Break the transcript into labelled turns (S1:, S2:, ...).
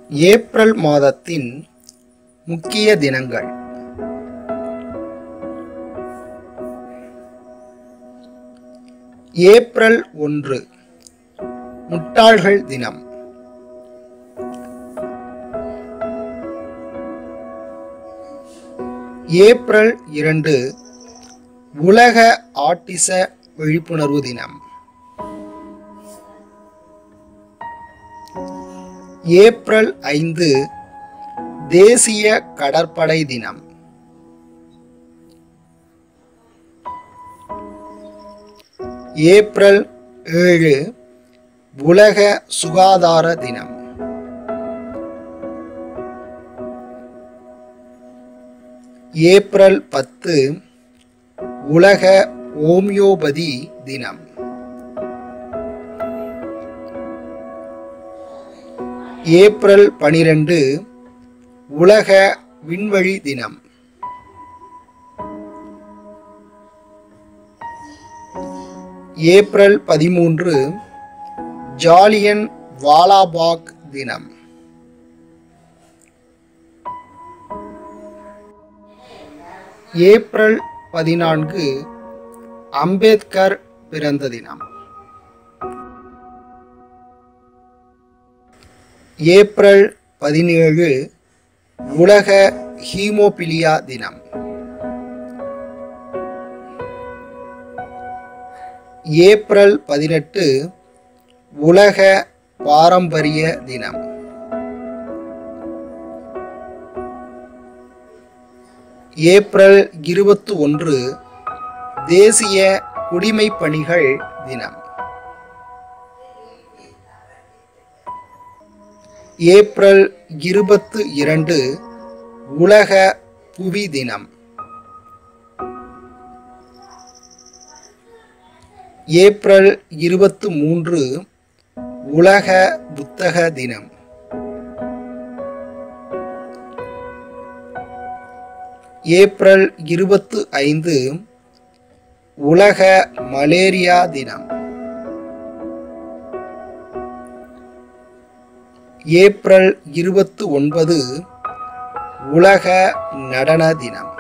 S1: April மாதத்தின் முக்கிய தினங்கள் ஏப்ரல் ஒன்று முட்டாள்கள் தினம் ஏப்ரல் இரண்டு உலக ஆட்டிச விழிப்புணர்வு தினம் ஏப்ரல் ஐந்து தேசிய கடற்படை தினம் ஏப்ரல் ஏழு உலக சுகாதார தினம் ஏப்ரல் பத்து உலக ஓமியோபதி தினம் ஏப்ரல் பனிரெண்டு உலக விண்வெளி தினம் ஏப்ரல் பதிமூன்று ஜாலியன் வாலாபாக் தினம் ஏப்ரல் பதினான்கு அம்பேத்கர் பிறந்த தினம் ஏப்ரல் பதினேழு உலக ஹீமோபிலியா தினம் ஏப்ரல் பதினெட்டு உலக பாரம்பரிய தினம் ஏப்ரல் இருபத்தி ஒன்று தேசிய குடிமைப் பணிகள் தினம் ஏப்ரல் இருபத்து இரண்டு உலக புவி தினம் ஏப்ரல் இருபத்து மூன்று உலக புத்தக தினம் ஏப்ரல் இருபத்து ஐந்து உலக மலேரியா தினம் ஏப்ரல் இருபத்து ஒன்பது உலக நடன தினம்